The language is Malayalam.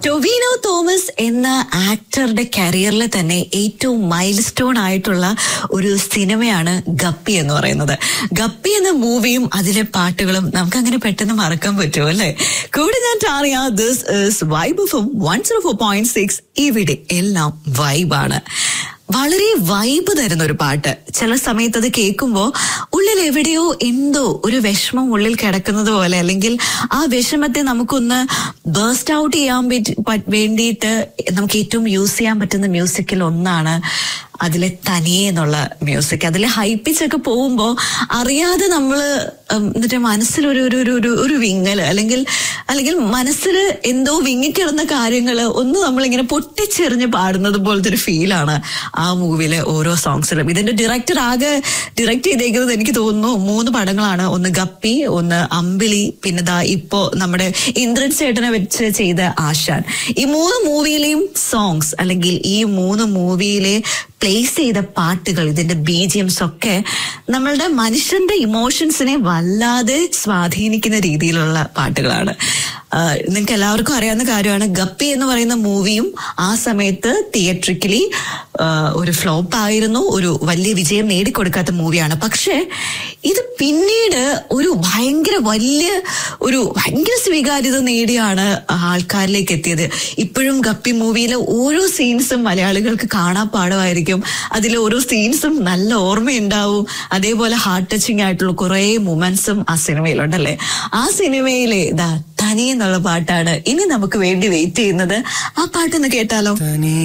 ടൊവിനോ തോമസ് എന്ന ആക്ടറുടെ കരിയറിൽ തന്നെ ഏറ്റവും മൈൽ സ്റ്റോൺ ആയിട്ടുള്ള ഒരു സിനിമയാണ് ഗപ്പി എന്ന് പറയുന്നത് ഗപ്പി എന്ന മൂവിയും അതിലെ പാട്ടുകളും നമുക്ക് അങ്ങനെ പെട്ടെന്ന് മറക്കാൻ പറ്റുമോ അല്ലെ കൂടെ ഞാൻ ടാറിയ this is vibe from one zero four point six ഇവിടെ എല്ലാം വൈബാണ് വളരെ വൈബ് തരുന്ന ഒരു പാട്ട് ചില സമയത്ത് അത് കേൾക്കുമ്പോൾ ഉള്ളിൽ എവിടെയോ എന്തോ ഒരു വിഷമം ഉള്ളിൽ കിടക്കുന്നത് പോലെ അല്ലെങ്കിൽ ആ വിഷമത്തെ നമുക്കൊന്ന് ബേസ്റ്റ് ഔട്ട് ചെയ്യാൻ പറ്റി പ- വേണ്ടിയിട്ട് നമുക്ക് ഏറ്റവും യൂസ് ചെയ്യാൻ പറ്റുന്ന മ്യൂസിക്കിൽ ഒന്നാണ് അതിലെ തനിയെ എന്നുള്ള മ്യൂസിക് അതിലെ ഹൈപ്പിച്ചൊക്കെ പോകുമ്പോൾ അറിയാതെ നമ്മൾ എന്നിട്ട് മനസ്സിലൊരു ഒരു ഒരു ഒരു ഒരു വിങ്ങല് അല്ലെങ്കിൽ അല്ലെങ്കിൽ മനസ്സിൽ എന്തോ വിങ്ങിക്കിടന്ന കാര്യങ്ങൾ ഒന്ന് നമ്മളിങ്ങനെ പൊട്ടിച്ചെറിഞ്ഞ് പാടുന്നത് പോലത്തെ ഒരു ഫീലാണ് ആ മൂവിയിലെ ഓരോ സോങ്സിലും ഇതിന്റെ ഡയറക്ടർ ആകെ ഡയറക്ട് ചെയ്തേക്കുന്നത് എനിക്ക് തോന്നുന്നു മൂന്ന് പടങ്ങളാണ് ഒന്ന് ഗപ്പി ഒന്ന് അമ്പിളി പിന്നെ ദാ ഇപ്പോ നമ്മുടെ ഇന്ദ്രൻ ചേട്ടനെ വെച്ച് ചെയ്ത ആശാൻ ഈ മൂന്ന് മൂവിയിലെയും സോങ്സ് അല്ലെങ്കിൽ ഈ മൂന്ന് മൂവിയിലെ പ്ലേസ് ചെയ്ത പാട്ടുകൾ ഇതിന്റെ ബീജിയംസ് ഒക്കെ നമ്മളുടെ മനുഷ്യന്റെ ഇമോഷൻസിനെ വല്ലാതെ സ്വാധീനിക്കുന്ന രീതിയിലുള്ള പാട്ടുകളാണ് നിങ്ങൾക്ക് എല്ലാവർക്കും അറിയാവുന്ന കാര്യമാണ് ഗപ്പി എന്ന് പറയുന്ന മൂവിയും ആ സമയത്ത് തിയേറ്ററിക്കലി ഒരു ഫ്ലോപ്പ് ആയിരുന്നു ഒരു വലിയ വിജയം നേടിക്കൊടുക്കാത്ത മൂവിയാണ് പക്ഷേ ഇത് പിന്നീട് ഒരു ഭയങ്കര വലിയ ഒരു ഭയങ്കര സ്വീകാര്യത നേടിയാണ് ആൾക്കാരിലേക്ക് എത്തിയത് ഇപ്പോഴും ഗപ്പി മൂവിയിലെ ഓരോ സീൻസും മലയാളികൾക്ക് കാണാൻ പാടമായിരിക്കും അതിലെ ഓരോ സീൻസും നല്ല ഓർമ്മയുണ്ടാവും അതേപോലെ ഹാർട്ട് ടച്ചിങ് ആയിട്ടുള്ള കുറേ മൊമെന്റ്സും ആ സിനിമയിലുണ്ടല്ലേ ആ സിനിമയിലെ ദാ തനി എന്നുള്ള പാട്ടാണ് ഇനി നമുക്ക് വേണ്ടി വെയിറ്റ് ചെയ്യുന്നത് ആ പാട്ടൊന്ന് കേട്ടാലോ തനി